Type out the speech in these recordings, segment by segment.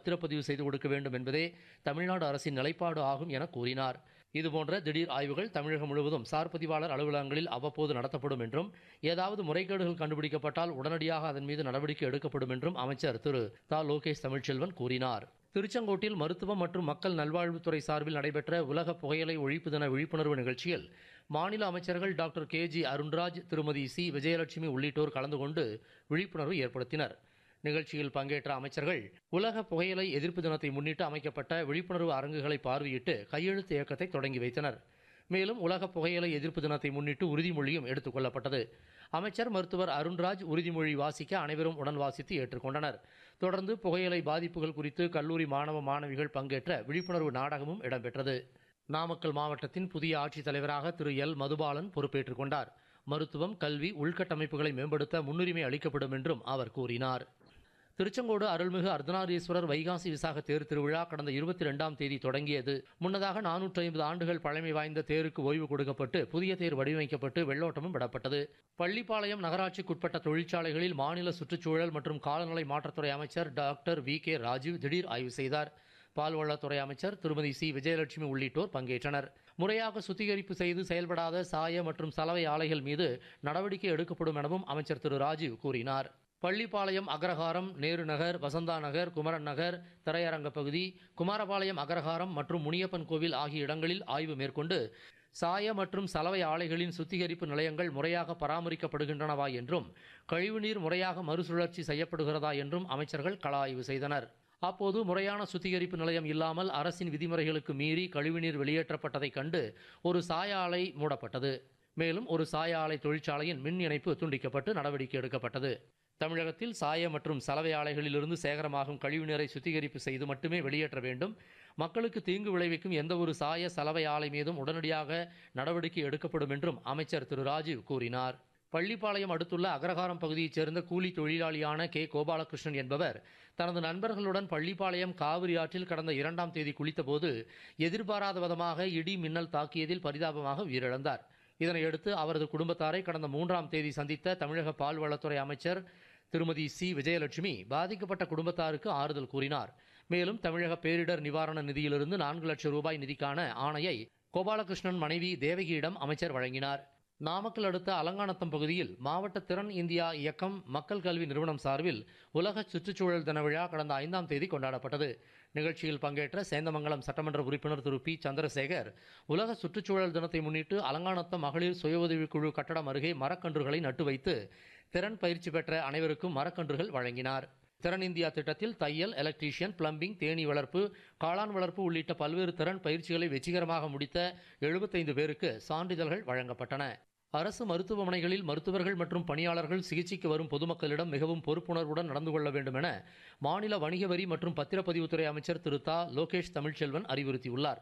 பத்திரப்பதிவு செய்து கொடுக்க வேண்டும் என்பதே தமிழ்நாடு அரசின் நிலைப்பாடு ஆகும் என கூறினார் இதுபோன்ற திடீர் ஆய்வுகள் தமிழகம் முழுவதும் சார் பதிவாளர் அலுவலகங்களில் அவ்வப்போது நடத்தப்படும் என்றும் ஏதாவது முறைகேடுகள் கண்டுபிடிக்கப்பட்டால் உடனடியாக அதன் மீது நடவடிக்கை எடுக்கப்படும் என்றும் அமைச்சர் திரு தா லோகேஷ் தமிழ்ச்செல்வன் கூறினார் திருச்செங்கோட்டில் மருத்துவம் மற்றும் மக்கள் நல்வாழ்வுத்துறை சார்பில் நடைபெற்ற உலக புகையிலை ஒழிப்பு தின விழிப்புணர்வு நிகழ்ச்சியில் மாநில அமைச்சர்கள் டாக்டர் கே ஜி அருண்ராஜ் திருமதி சி விஜயலட்சுமி உள்ளிட்டோர் கலந்து கொண்டு விழிப்புணர்வு ஏற்படுத்தினர் நிகழ்ச்சியில் பங்கேற்ற அமைச்சர்கள் உலக புகையிலை எதிர்ப்பு தினத்தை முன்னிட்டு அமைக்கப்பட்ட விழிப்புணர்வு அரங்குகளை பார்வையிட்டு கையெழுத்து இயக்கத்தை தொடங்கி வைத்தனர் மேலும் உலக புகையிலை எதிர்ப்பு தினத்தை முன்னிட்டு உறுதிமொழியும் எடுத்துக் கொள்ளப்பட்டது அமைச்சர் மருத்துவர் அருண்ராஜ் உறுதிமொழி வாசிக்க அனைவரும் உடன் வாசித்து ஏற்றுக்கொண்டனர் தொடர்ந்து புகையிலை பாதிப்புகள் குறித்து கல்லூரி மாணவ மாணவிகள் பங்கேற்ற விழிப்புணர்வு நாடகமும் இடம்பெற்றது நாமக்கல் மாவட்டத்தின் புதிய ஆட்சித்தலைவராக திரு எல் மதுபாலன் பொறுப்பேற்றுக் கொண்டார் மருத்துவம் கல்வி உள்கட்டமைப்புகளை மேம்படுத்த முன்னுரிமை அளிக்கப்படும் என்றும் அவர் கூறினார் திருச்செங்கோடு அருள்மிகு அர்த்தநாரீஸ்வரர் வைகாசி விசாக தேர் திருவிழா கடந்த இருபத்தி ரெண்டாம் தேதி தொடங்கியது முன்னதாக நானூற்றி ஐம்பது ஆண்டுகள் பழமை வாய்ந்த தேருக்கு ஓய்வு கொடுக்கப்பட்டு புதிய தேர் வடிவமைக்கப்பட்டு வெள்ளோட்டமும் விடப்பட்டது பள்ளிப்பாளையம் நகராட்சிக்குட்பட்ட தொழிற்சாலைகளில் மாநில சுற்றுச்சூழல் மற்றும் காலநிலை மாற்றத்துறை அமைச்சர் டாக்டர் வி கே ராஜீவ் திடீர் ஆய்வு செய்தார் பால்வளத்துறை அமைச்சர் திருமதி சி விஜயலட்சுமி உள்ளிட்டோர் பங்கேற்றனர் முறையாக சுத்திகரிப்பு செய்து செயல்படாத சாய மற்றும் சலவை ஆலைகள் மீது நடவடிக்கை எடுக்கப்படும் எனவும் அமைச்சர் திரு ராஜீவ் கூறினார் பள்ளிப்பாளையம் அக்ரஹாரம் நேரு நகர் வசந்தா நகர் குமரன் நகர் திரையரங்க பகுதி குமாரபாளையம் அக்ரஹாரம் மற்றும் முனியப்பன் கோவில் ஆகிய இடங்களில் ஆய்வு மேற்கொண்டு சாய மற்றும் சலவை ஆலைகளின் சுத்திகரிப்பு நிலையங்கள் முறையாக பராமரிக்கப்படுகின்றனவா என்றும் கழிவுநீர் முறையாக மறுசுழற்சி செய்யப்படுகிறதா என்றும் அமைச்சர்கள் கள ஆய்வு செய்தனர் அப்போது முறையான சுத்திகரிப்பு நிலையம் இல்லாமல் அரசின் விதிமுறைகளுக்கு மீறி கழிவுநீர் வெளியேற்றப்பட்டதைக் கண்டு ஒரு சாய ஆலை மூடப்பட்டது மேலும் ஒரு சாய ஆலை தொழிற்சாலையின் மின் இணைப்பு துண்டிக்கப்பட்டு நடவடிக்கை எடுக்கப்பட்டது தமிழகத்தில் சாய மற்றும் சலவை ஆலைகளிலிருந்து சேகரமாகும் கழிவுநீரை சுத்திகரிப்பு செய்து மட்டுமே வெளியேற்ற வேண்டும் மக்களுக்கு தீங்கு விளைவிக்கும் எந்த ஒரு சாய சலவை ஆலை மீதும் உடனடியாக நடவடிக்கை எடுக்கப்படும் என்றும் அமைச்சர் திரு ராஜீவ் கூறினார் பள்ளிப்பாளையம் அடுத்துள்ள அகரகாரம் பகுதியைச் சேர்ந்த கூலி தொழிலாளியான கே கோபாலகிருஷ்ணன் என்பவர் தனது நண்பர்களுடன் பள்ளிப்பாளையம் காவிரி ஆற்றில் கடந்த இரண்டாம் தேதி குளித்தபோது எதிர்பாராத விதமாக இடி மின்னல் தாக்கியதில் பரிதாபமாக உயிரிழந்தார் இதனையடுத்து அவரது குடும்பத்தாரை கடந்த மூன்றாம் தேதி சந்தித்த தமிழக பால்வளத்துறை அமைச்சர் திருமதி சி விஜயலட்சுமி பாதிக்கப்பட்ட குடும்பத்தாருக்கு ஆறுதல் கூறினார் மேலும் தமிழக பேரிடர் நிவாரண நிதியிலிருந்து நான்கு லட்சம் ரூபாய் நிதிக்கான ஆணையை கோபாலகிருஷ்ணன் மனைவி தேவகியிடம் அமைச்சர் வழங்கினார் நாமக்கல் அடுத்த அலங்காநத்தம் பகுதியில் மாவட்ட திறன் இந்தியா இயக்கம் மக்கள் கல்வி நிறுவனம் சார்பில் உலக சுற்றுச்சூழல் தின விழா கடந்த ஐந்தாம் தேதி கொண்டாடப்பட்டது நிகழ்ச்சியில் பங்கேற்ற சேந்தமங்கலம் சட்டமன்ற உறுப்பினர் திரு பி சந்திரசேகர் உலக சுற்றுச்சூழல் தினத்தை முன்னிட்டு அலங்காநத்தம் மகளிர் சுய உதவிக்குழு கட்டடம் அருகே மரக்கன்றுகளை நட்டு வைத்து திறன் பயிற்சி பெற்ற அனைவருக்கும் மரக்கன்றுகள் வழங்கினார் திறன் இந்தியா திட்டத்தில் தையல் எலக்ட்ரீஷியன் பிளம்பிங் தேனீ வளர்ப்பு காளான் வளர்ப்பு உள்ளிட்ட பல்வேறு திறன் பயிற்சிகளை வெற்றிகரமாக முடித்த எழுபத்தைந்து பேருக்கு சான்றிதழ்கள் வழங்கப்பட்டன அரசு மருத்துவமனைகளில் மருத்துவர்கள் மற்றும் பணியாளர்கள் சிகிச்சைக்கு வரும் பொதுமக்களிடம் மிகவும் பொறுப்புணர்வுடன் நடந்து கொள்ள வேண்டும் என மாநில வணிக வரி மற்றும் பத்திரப்பதிவுத்துறை அமைச்சர் திரு தா லோகேஷ் தமிழ்ச்செல்வன் அறிவுறுத்தியுள்ளார்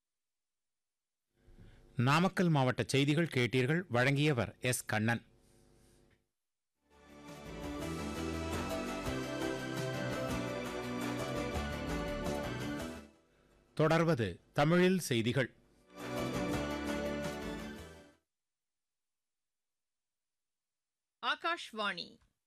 நாமக்கல் மாவட்ட செய்திகள் கேட்டீர்கள் வழங்கியவர் எஸ் கண்ணன் தொடர்வது தமிழில் செய்திகள் ஆகாஷ்வாணி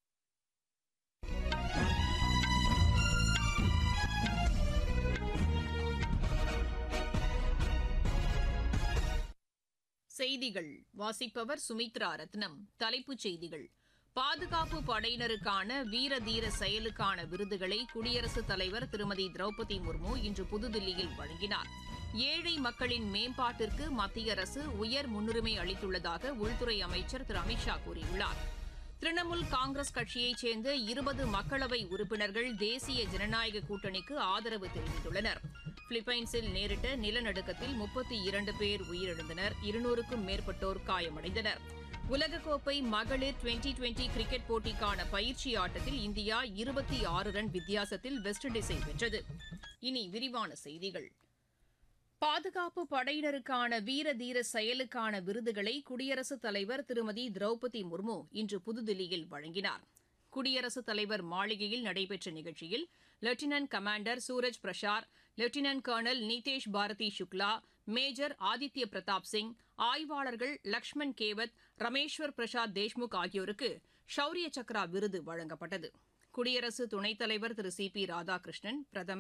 செய்திகள் வாசிப்பவர் சுமித்ரா ரத்னம் தலைப்புச் செய்திகள் பாதுகாப்பு படையினருக்கான வீர தீர செயலுக்கான விருதுகளை குடியரசுத் தலைவர் திருமதி திரௌபதி முர்மு இன்று புதுதில்லியில் வழங்கினார் ஏழை மக்களின் மேம்பாட்டிற்கு மத்திய அரசு உயர் முன்னுரிமை அளித்துள்ளதாக உள்துறை அமைச்சர் திரு அமித்ஷா கூறியுள்ளார் திரிணாமுல் காங்கிரஸ் கட்சியைச் சேர்ந்த இருபது மக்களவை உறுப்பினர்கள் தேசிய ஜனநாயக கூட்டணிக்கு ஆதரவு தெரிவித்துள்ளனர் பிலிப்பைன்ஸில் நேரிட்ட நிலநடுக்கத்தில் முப்பத்தி இரண்டு பேர் உயிரிழந்தனர் இருநூறுக்கும் மேற்பட்டோர் காயமடைந்தனர் உலகக்கோப்பை மகளிர் டுவெண்டி டுவெண்டி கிரிக்கெட் போட்டிக்கான பயிற்சி ஆட்டத்தில் இந்தியா இருபத்தி ஆறு ரன் வித்தியாசத்தில் வெஸ்ட் இண்டீஸை வென்றது இனி விரிவான செய்திகள் பாதுகாப்பு படையினருக்கான வீர தீர செயலுக்கான விருதுகளை குடியரசுத் தலைவர் திருமதி திரௌபதி முர்மு இன்று புதுதில்லியில் வழங்கினார் குடியரசுத் தலைவர் மாளிகையில் நடைபெற்ற நிகழ்ச்சியில் lieutenant commander Suraj Prasar lieutenant colonel Nitesh Bharti Shukla major Aditya Pratap Singh ஆய்வாளர்கள் லக்ஷ்மண் கேவத் ரமேஸ்வர் பிரசாத் தேஷ்முக் ஆகியோருக்கு ஷௌரிய சக்ரா விருது வழங்கப்பட்டது குடியரசு துணைத் தலைவர் திரு சி பி ராதாகிருஷ்ணன் பிரதமர்